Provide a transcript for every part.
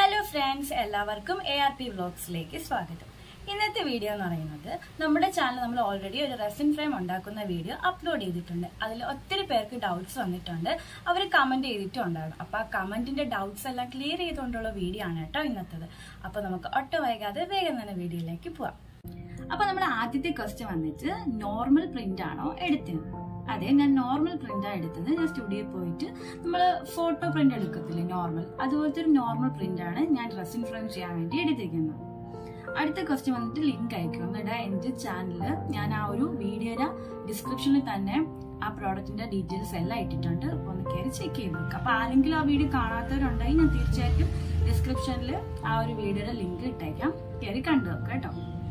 hello friends എല്ലാവർക്കും A R P വ്ളോഗ്സിലേക്ക് സ്വാഗതം ഇന്നത്തെ വീഡിയോ എന്ന് പറയുന്നത് നമ്മുടെ ചാനൽ നമ്മൾ ഓൾറെഡി ഒരു റെസിൻ ഫ്രെയിം ഉണ്ടാക്കുന്ന വീഡിയോ അപ്ലോഡ് ചെയ്തിട്ടുണ്ട് അതിൽ ഒത്തിരി പേർക്ക് ഡൗട്ട്സ് വന്നിട്ടുണ്ട് അവർ കമന്റ് ചെയ്തിട്ടുണ്ടാകും അപ്പോൾ ആ കമന്റിന്റെ ഡൗട്ട്സ് എല്ലാം ക്ലിയർ ചെയ്തുകൊണ്ടുള്ള വീഡിയോ ആണ് കേട്ടോ ഇന്നത്തേത് അപ്പോൾ നമുക്ക് ഒട്ടും വൈകാതെ വേഗം തന്നെ വീഡിയോയിലേക്ക് പോവാം അപ്പൊ നമ്മുടെ ആദ്യത്തെ ക്വസ്റ്റ്യൻ വന്നിട്ട് നോർമൽ പ്രിന്റ് ആണോ എടുത്തത് അതെ ഞാൻ നോർമൽ പ്രിന്റ് എടുത്തത് ഞാൻ സ്റ്റുഡിയോയിൽ പോയിട്ട് നമ്മൾ ഫോട്ടോ പ്രിന്റ് എടുക്കത്തില്ലേ നോർമൽ അതുപോലത്തെ ഒരു നോർമൽ പ്രിന്റ് ആണ് ഞാൻ റെസിൻ ഫ്രെയിം ചെയ്യാൻ വേണ്ടി എടുത്തിരിക്കുന്നത് അടുത്ത ക്വസ്റ്റ്യൻ വന്നിട്ട് ലിങ്ക് അയക്കും എന്നിട്ട് എന്റെ ചാനലിൽ ഞാൻ ആ ഒരു വീഡിയോയുടെ ഡിസ്ക്രിപ്ഷനിൽ തന്നെ ആ പ്രോഡക്റ്റിന്റെ ഡീറ്റെയിൽസ് എല്ലാം ഇട്ടിട്ടുണ്ട് അപ്പൊ ഒന്ന് കയറി ചെക്ക് ചെയ്ത് നോക്കുക അപ്പൊ ആരെങ്കിലും ആ വീഡിയോ കാണാത്തവരുണ്ടെങ്കിൽ ഞാൻ തീർച്ചയായിട്ടും ഡിസ്ക്രിപ്ഷനിൽ ആ ഒരു വീഡിയോയുടെ ലിങ്ക് ഇട്ടേക്കാം കയറി കണ്ടു നോക്കാം കേട്ടോ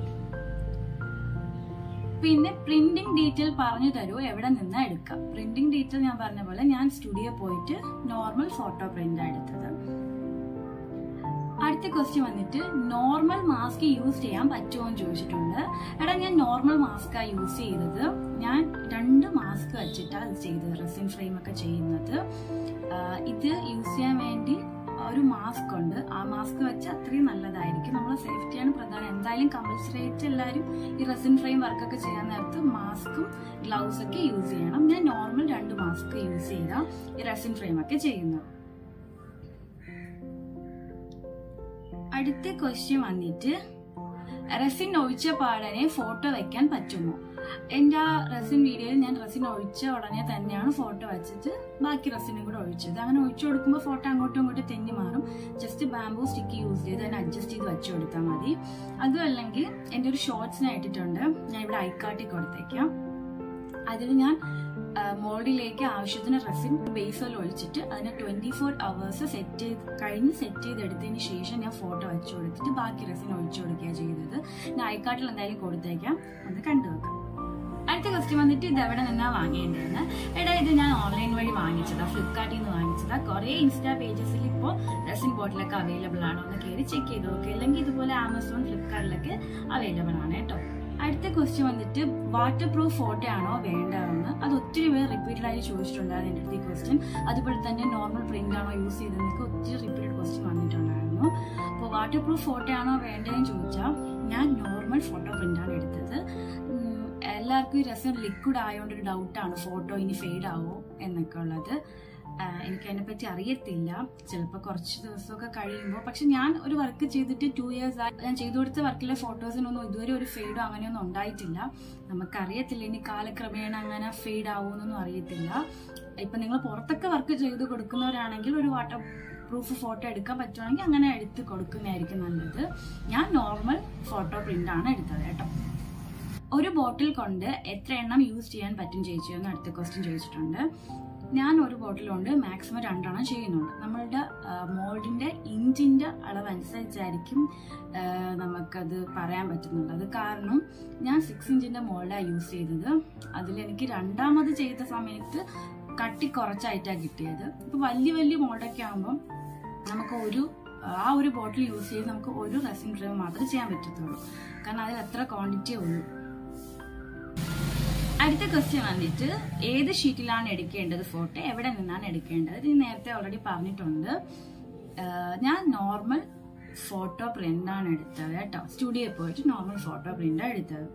പിന്നെ പ്രിന്റിംഗ് ഡീറ്റെയിൽ പറഞ്ഞു തരൂ എവിടെ നിന്നാ എടുക്കാം പ്രിന്റിംഗ് ഡീറ്റെയിൽ ഞാൻ പറഞ്ഞ പോലെ ഞാൻ സ്റ്റുഡിയോ പോയിട്ട് നോർമൽ ഫോട്ടോ പ്രിന്റ് എടുത്തത് അടുത്ത ക്വസ്റ്റ്യൻ വന്നിട്ട് നോർമൽ മാസ്ക് യൂസ് ചെയ്യാൻ പറ്റുമോ എന്ന് ചോദിച്ചിട്ടുണ്ട് എടാ ഞാൻ നോർമൽ മാസ്കാ യൂസ് ചെയ്തത് ഞാൻ രണ്ട് മാസ്ക് വെച്ചിട്ടാണ് ഇത് ചെയ്തത് റെസിൻ ഫ്രെയിം ഒക്കെ ചെയ്യുന്നത് ആഹ് ഇത് യൂസ് ചെയ്യാൻ വേണ്ടി ഒരു മാസ്ക് ഉണ്ട് ആ മാസ്ക് വെച്ച് അത്രയും നല്ലതായിരിക്കും നമ്മളെ സേഫ്റ്റിയാണ് പ്രധാനം എന്തായാലും കമ്പൽസറി ആയിട്ട് എല്ലാവരും ഈ റെസിൻ ഫ്രെയിം വർക്കൊക്കെ ചെയ്യാൻ നേരത്ത് മാസ്കും ഗ്ലൗസ് ഒക്കെ യൂസ് ചെയ്യണം ഞാൻ നോർമൽ രണ്ട് മാസ്ക് യൂസ് ചെയ്ത ഈ റെസിൻ ഫ്രെയിം ഒക്കെ ചെയ്യുന്നത് അടുത്ത ക്വസ്റ്റ്യൻ വന്നിട്ട് റെസിൻ ഒഴിച്ച പാടനെ ഫോട്ടോ വെക്കാൻ പറ്റുമോ എൻ്റെ ആ റെസിൻ വീഡിയോയിൽ ഞാൻ റെസിൻ ഒഴിച്ച ഉടനെ തന്നെയാണ് ഫോട്ടോ വെച്ചിട്ട് ബാക്കി റെസിനും കൂടെ ഒഴിച്ചത് അങ്ങനെ ഒഴിച്ചു കൊടുക്കുമ്പോൾ ഫോട്ടോ അങ്ങോട്ടും ഇങ്ങോട്ടും തെന്നി മാറും ജസ്റ്റ് ബാംബൂ സ്റ്റിക്ക് യൂസ് ചെയ്ത് അതിനെ അഡ്ജസ്റ്റ് ചെയ്ത് വെച്ചു കൊടുത്താൽ മതി അതും അല്ലെങ്കിൽ എൻ്റെ ഒരു ഷോർട്സിനെ ഇട്ടിട്ടുണ്ട് ഞാൻ ഇവിടെ ഐക്കാട്ടി കൊടുത്തേക്കാം അതിൽ ഞാൻ മോൾഡിലേക്ക് ആവശ്യത്തിന് റെസിൻ ബേസിൽ ഒഴിച്ചിട്ട് അതിനെ ട്വന്റി ഫോർ അവേഴ്സ് സെറ്റ് ചെയ്ത് കഴിഞ്ഞ് സെറ്റ് ചെയ്തെടുത്തതിന് ശേഷം ഞാൻ ഫോട്ടോ വെച്ചു കൊടുത്തിട്ട് ബാക്കി റെസിൻ ഒഴിച്ചു കൊടുക്കുകയാണ് ചെയ്തത് ഞാൻ ഐക്കാട്ടിൽ എന്തായാലും കൊടുത്തേക്കാം ഒന്ന് കണ്ടു നോക്കാം അടുത്ത ക്വസ്റ്റ്യൻ വന്നിട്ട് ഇത് എവിടെ നിന്നാ വാങ്ങേണ്ടതെന്ന് എടാ ഇത് ഞാൻ ഓൺലൈൻ വഴി വാങ്ങിച്ചതാ ഫ്ലിപ്കാർട്ടിൽ നിന്ന് വാങ്ങിച്ചതാ കുറെ ഇൻസ്റ്റാ പേജസിൽ ഇപ്പോൾ റെസിൻ ബോട്ടിലൊക്കെ അവൈലബിൾ ആണോ എന്ന് കയറി ചെക്ക് ചെയ്ത് നോക്കുക അല്ലെങ്കിൽ ഇതുപോലെ ആമസോൺ ഫ്ലിപ്കാർട്ടിലൊക്കെ അവൈലബിൾ ആണ് കേട്ടോ അടുത്ത ക്വസ്റ്റ്യൻ വന്നിട്ട് വാട്ടർ പ്രൂഫ് ഫോട്ടോ ആണോ വേണ്ടതെന്ന് അത് ഒത്തിരി പേർ റിപ്പീറ്റഡ് ആയി ചോദിച്ചിട്ടുണ്ടായിരുന്നു എൻ്റെ അടുത്ത് ഈ ക്വസ്റ്റ്യൻ അതുപോലെ തന്നെ നോർമൽ പ്രിന്റ് ആണോ യൂസ് ചെയ്തതെന്നൊക്കെ ഒത്തിരി റിപ്പീറ്റഡ് ക്വസ്റ്റ്യൻ വന്നിട്ടുണ്ടായിരുന്നു അപ്പോൾ വാട്ടർ പ്രൂഫ് ഫോട്ടോ ആണോ വേണ്ടതെന്ന് ചോദിച്ചാൽ ഞാൻ നോർമൽ ഫോട്ടോ പ്രിന്റ് ആണ് എടുത്തത് ഉം, എല്ലാവർക്കും ഈ രസം ലിക്വിഡ് ആയതുകൊണ്ട് ഒരു ഡൗട്ടാണ് ഫോട്ടോ ഇനി ഫെയ്ഡ് ആവോ എന്നൊക്കെ ഉള്ളത് ആഹ് എനിക്ക് അതിനെപ്പറ്റി അറിയത്തില്ല ചിലപ്പോൾ കുറച്ച് ദിവസമൊക്കെ കഴിയുമ്പോൾ പക്ഷെ ഞാൻ ഒരു വർക്ക് ചെയ്തിട്ട് ടു ഇയേഴ്സ് ആയി ഞാൻ ചെയ്തു കൊടുത്ത വർക്കിലെ ഫോട്ടോസിനൊന്നും ഇതുവരെ ഒരു ഫെയ്ഡോ അങ്ങനെയൊന്നും ഉണ്ടായിട്ടില്ല നമുക്കറിയത്തില്ല ഇനി കാലക്രമേണ അങ്ങനെ ഫെയ്ഡ് ആവുമെന്നൊന്നും അറിയത്തില്ല ഇപ്പൊ നിങ്ങൾ പുറത്തൊക്കെ വർക്ക് ചെയ്ത് കൊടുക്കുന്നവരാണെങ്കിൽ ഒരു വാട്ടർ പ്രൂഫ് ഫോട്ടോ എടുക്കാൻ പറ്റുവാണെങ്കിൽ അങ്ങനെ എടുത്ത് കൊടുക്കുന്നതായിരിക്കും നല്ലത് ഞാൻ നോർമൽ ഫോട്ടോ പ്രിന്റ് ആണ് എടുത്തത് കേട്ടോ ഒരു ബോട്ടിൽ കൊണ്ട് എത്ര എണ്ണം യൂസ് ചെയ്യാൻ പറ്റും ചേച്ചി എന്ന് അടുത്ത ക്വസ്റ്റ്യൻ ചോദിച്ചിട്ടുണ്ട് ഞാൻ ഒരു ബോട്ടിൽ കൊണ്ട് മാക്സിമം രണ്ടെണ്ണം ചെയ്യുന്നുണ്ട് നമ്മളുടെ മോൾഡിന്റെ ഇഞ്ചിന്റെ അളവ് അനുസരിച്ചായിരിക്കും ആ, നമുക്കത് പറയാൻ പറ്റുന്നുള്ളത് കാരണം ഞാൻ സിക്സ് ഇഞ്ചിന്റെ മോൾഡാണ് യൂസ് ചെയ്തത് അതിൽ എനിക്ക് രണ്ടാമത് ചെയ്ത സമയത്ത് കട്ടി കുറച്ചായിട്ടാണ് കിട്ടിയത് ഇപ്പൊ വലിയ വലിയ മോൾഡൊക്കെ ആകുമ്പം നമുക്ക് ഒരു ആ ഒരു ബോട്ടിൽ യൂസ് ചെയ്ത് നമുക്ക് ഒരു റെസിൻ ഫ്രെയിം മാത്രമേ ചെയ്യാൻ പറ്റത്തുള്ളൂ കാരണം അതിൽ അത്ര ക്വാണ്ടിറ്റിയേ ഉള്ളൂ അടുത്ത ക്വസ്റ്റ്യൻ വന്നിട്ട് ഏത് ഷീറ്റിലാണ് എടുക്കേണ്ടത് ഫോട്ടോ എവിടെ നിന്നാണ് എടുക്കേണ്ടത് ഇത് നേരത്തെ ഓൾറെഡി പറഞ്ഞിട്ടുണ്ട് ആഹ് ഞാൻ നോർമൽ ഫോട്ടോ പ്രിന്റ് ആണ് എടുത്തത് കേട്ടോ സ്റ്റുഡിയോയിൽ പോയിട്ട് നോർമൽ ഫോട്ടോ പ്രിന്റ് എടുത്തത്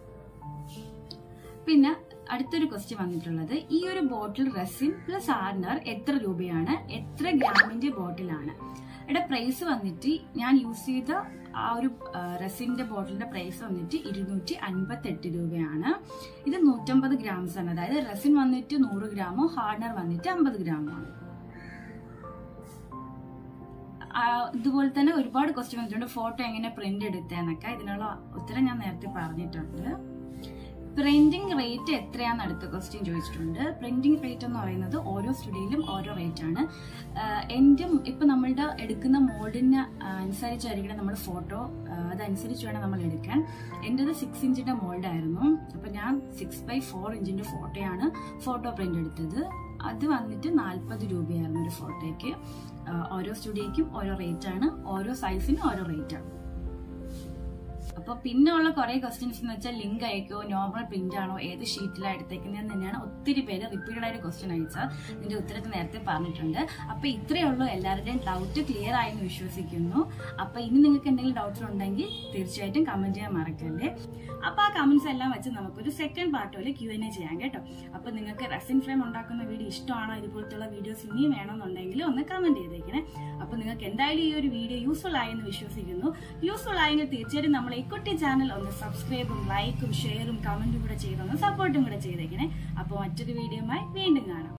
പിന്നെ അടുത്തൊരു ക്വസ്റ്റ്യൻ വന്നിട്ടുള്ളത് ഈ ഒരു ബോട്ടിൽ റെസിൻ പ്ലസ് ആർണർ എത്ര രൂപയാണ് എത്ര ഗ്രാമിന്റെ ബോട്ടിലാണ് ഇവിടെ പ്രൈസ് വന്നിട്ട് ഞാൻ യൂസ് ചെയ്ത ആ ഒരു റെസിന്റെ ബോട്ടിലിന്റെ പ്രൈസ് വന്നിട്ട് ഇരുന്നൂറ്റി അൻപത്തി എട്ട് രൂപയാണ് ഇത് നൂറ്റമ്പത് ഗ്രാംസ് ആണ് അതായത് റെസിൻ വന്നിട്ട് നൂറ് ഗ്രാമോ ഹാർഡനർ വന്നിട്ട് അമ്പത് ഗ്രാമോ ആണ് ആ, ഇതുപോലെ തന്നെ ഒരുപാട് ക്വസ്റ്റ്യൻ വന്നിട്ടുണ്ട് ഫോട്ടോ എങ്ങനെ പ്രിന്റ് എടുത്തേന്നൊക്കെ ഇതിനുള്ള ഉത്തരം ഞാൻ നേരത്തെ പറഞ്ഞിട്ടുണ്ട് പ്രിന്റിംഗ് റേറ്റ് എത്രയാന്ന് അടുത്ത ക്വസ്റ്റ്യൻ ചോദിച്ചിട്ടുണ്ട് പ്രിന്റിംഗ് റേറ്റ് എന്ന് പറയുന്നത് ഓരോ സ്റ്റുഡിയോയിലും ഓരോ റേറ്റ് ആണ് ആഹ് എന്റെ ഇപ്പൊ നമ്മളുടെ എടുക്കുന്ന മോഡിന് അനുസരിച്ചായിരിക്കണം നമ്മൾ ഫോട്ടോ അതനുസരിച്ച് വേണം നമ്മൾ എടുക്കാൻ എന്റേത് സിക്സ് ഇഞ്ചിന്റെ മോൾഡായിരുന്നു അപ്പൊ ഞാൻ സിക്സ് ബൈ ഫോർ ഇഞ്ചിന്റെ ഫോട്ടോയാണ് ഫോട്ടോ പ്രിന്റ് എടുത്തത് അത് വന്നിട്ട് നാൽപ്പത് രൂപയായിരുന്നു ഒരു ഫോട്ടോയ്ക്ക് ആഹ് ഓരോ സ്റ്റുഡിയോയ്ക്കും ഓരോ റേറ്റ് ആണ് ഓരോ സൈസിനും ഓരോ റേറ്റ് ആണ് അപ്പൊ പിന്നെ ഉള്ള കുറെ ക്വസ്റ്റ്യൻസ് എന്ന് വെച്ചാൽ ലിങ്ക് അയക്കോ നോർമൽ പ്രിന്റ് ആണോ ഏത് ഷീറ്റിലാണ് എടുത്തേക്കുന്നത് തന്നെയാണ് ഒത്തിരി പേര് റിപ്പീറ്റഡ് ആയിട്ട് ക്വസ്റ്റ്യൻ അയച്ചാൽ ഇതിന്റെ ഉത്തരത്തിൽ നേരത്തെ പറഞ്ഞിട്ടുണ്ട് അപ്പൊ ഇത്രയേ ഉള്ളൂ എല്ലാവരുടെയും ഡൗട്ട് ക്ലിയർ ആയെന്ന് വിശ്വസിക്കുന്നു അപ്പൊ ഇനി നിങ്ങൾക്ക് എന്തെങ്കിലും ഡൗട്ട്സ് ഉണ്ടെങ്കിൽ തീർച്ചയായിട്ടും കമന്റ് ചെയ്യാൻ മറക്കല്ലേ അപ്പൊ ആ കമന്റ്സ് എല്ലാം വെച്ച് നമുക്കൊരു സെക്കൻഡ് പാർട്ട് പോലെ ക്യൂ എൻ എ ചെയ്യാം കേട്ടോ അപ്പൊ നിങ്ങൾക്ക് റെസിൻ ഫ്രെയിം ഉണ്ടാക്കുന്ന വീഡിയോ ഇഷ്ടമാണോ ഇതുപോലത്തുള്ള വീഡിയോസ് ഇനിയും വേണമെന്നുണ്ടെങ്കിൽ ഒന്ന് കമന്റ് ചെയ്തേക്കണേ അപ്പൊ നിങ്ങൾക്ക് എന്തായാലും ഈ ഒരു വീഡിയോ യൂസ്ഫുൾ ആയെന്ന് വിശ്വസിക്കുന്നു യൂസ്ഫുൾ ആയെങ്കിൽ തീർച്ചയായിട്ടും നമ്മൾ ഈ കുട്ടി ചാനൽ ഒന്ന് സബ്സ്ക്രൈബും ലൈക്കും ഷെയറും കമന്റും കൂടെ ചെയ്തൊന്ന് സപ്പോർട്ടും കൂടെ ചെയ്തേക്കണേ അപ്പോൾ മറ്റൊരു വീഡിയോയുമായി വീണ്ടും കാണാം